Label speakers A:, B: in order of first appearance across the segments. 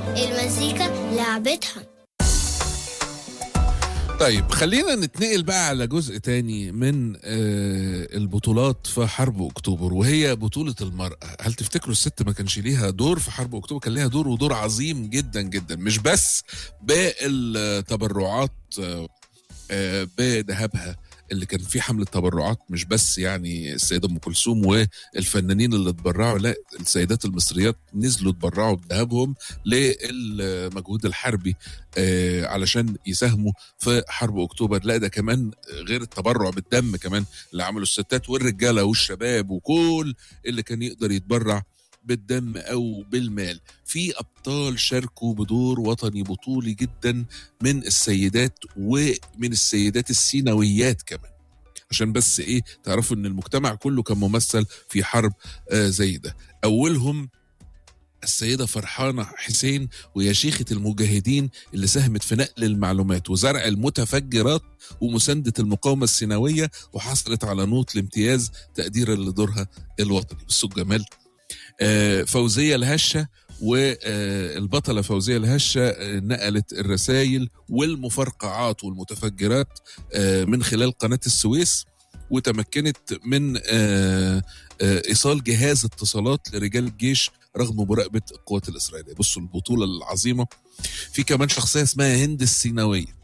A: المزيكا لعبتها
B: طيب خلينا نتنقل بقى على جزء تاني من آه، البطولات في حرب اكتوبر وهي بطولة المرأة هل تفتكروا الست ما كانش ليها دور في حرب اكتوبر كان ليها دور ودور عظيم جدا جدا مش بس بالتبرعات آه، آه، بذهبها اللي كان في حملة تبرعات مش بس يعني السيدة أم كلثوم والفنانين اللي اتبرعوا لا السيدات المصريات نزلوا اتبرعوا بذهبهم للمجهود الحربي آه، علشان يساهموا في حرب اكتوبر لا ده كمان غير التبرع بالدم كمان اللي عملوا الستات والرجاله والشباب وكل اللي كان يقدر يتبرع بالدم او بالمال في ابطال شاركوا بدور وطني بطولي جدا من السيدات ومن السيدات السيناويات كمان عشان بس ايه تعرفوا ان المجتمع كله كان ممثل في حرب آه زي ده اولهم السيدة فرحانة حسين وهي شيخة المجاهدين اللي ساهمت في نقل المعلومات وزرع المتفجرات ومساندة المقاومة السيناوية وحصلت على نوط الامتياز تقديرا لدورها الوطني بصوا الجمال آه، فوزية الهشة والبطلة فوزية الهشة آه، نقلت الرسائل والمفرقعات والمتفجرات آه، من خلال قناة السويس وتمكنت من آه، آه، إيصال جهاز اتصالات لرجال الجيش رغم مراقبة القوات الإسرائيلية بصوا البطولة العظيمة في كمان شخصية اسمها هند السيناوية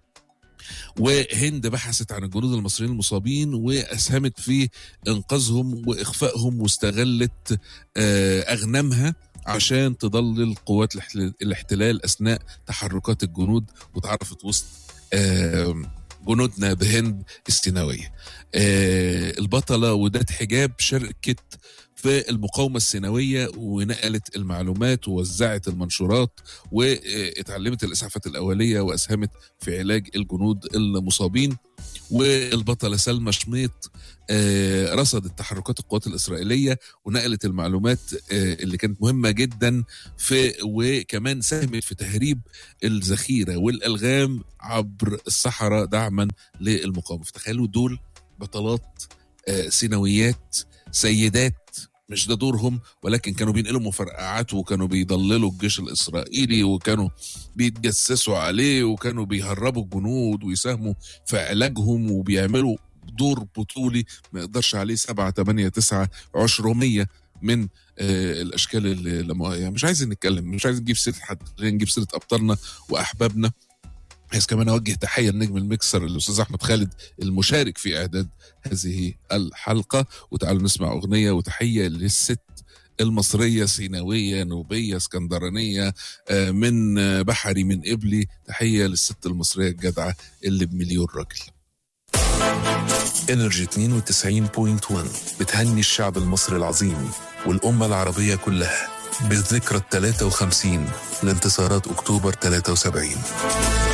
B: وهند بحثت عن الجنود المصريين المصابين واسهمت في انقاذهم واخفائهم واستغلت آه، اغنامها عشان تضلل قوات الاحتل- الاحتلال اثناء تحركات الجنود وتعرفت وسط آه، جنودنا بهند السيناويه. آه، البطله وداد حجاب شاركت في المقاومه السيناويه ونقلت المعلومات ووزعت المنشورات واتعلمت الاسعافات الاوليه واسهمت في علاج الجنود المصابين والبطله سلمى شميط آه، رصدت تحركات القوات الاسرائيليه ونقلت المعلومات آه، اللي كانت مهمه جدا في وكمان ساهمت في تهريب الذخيره والالغام عبر الصحراء دعما للمقاومه فتخيلوا دول بطلات آه، سيناويات سيدات مش ده دورهم ولكن كانوا بينقلوا مفرقعات وكانوا بيضللوا الجيش الاسرائيلي وكانوا بيتجسسوا عليه وكانوا بيهربوا الجنود ويساهموا في علاجهم وبيعملوا دور بطولي ما يقدرش عليه سبعة تمانية تسعة عشرمية من آه الاشكال اللي لما يعني مش عايزين نتكلم مش عايزين نجيب سيره حد خلينا نجيب سيره ابطالنا واحبابنا عايز كمان اوجه تحيه لنجم الميكسر الاستاذ احمد خالد المشارك في اعداد هذه الحلقه وتعالوا نسمع اغنيه وتحيه للست المصرية سيناوية نوبية اسكندرانية آه، من آه، بحري من قبلي تحية للست المصرية الجدعة اللي بمليون راجل
C: انرجي 92.1 بتهني الشعب المصري العظيم والأمة العربية كلها بالذكرى ال 53 لانتصارات أكتوبر 73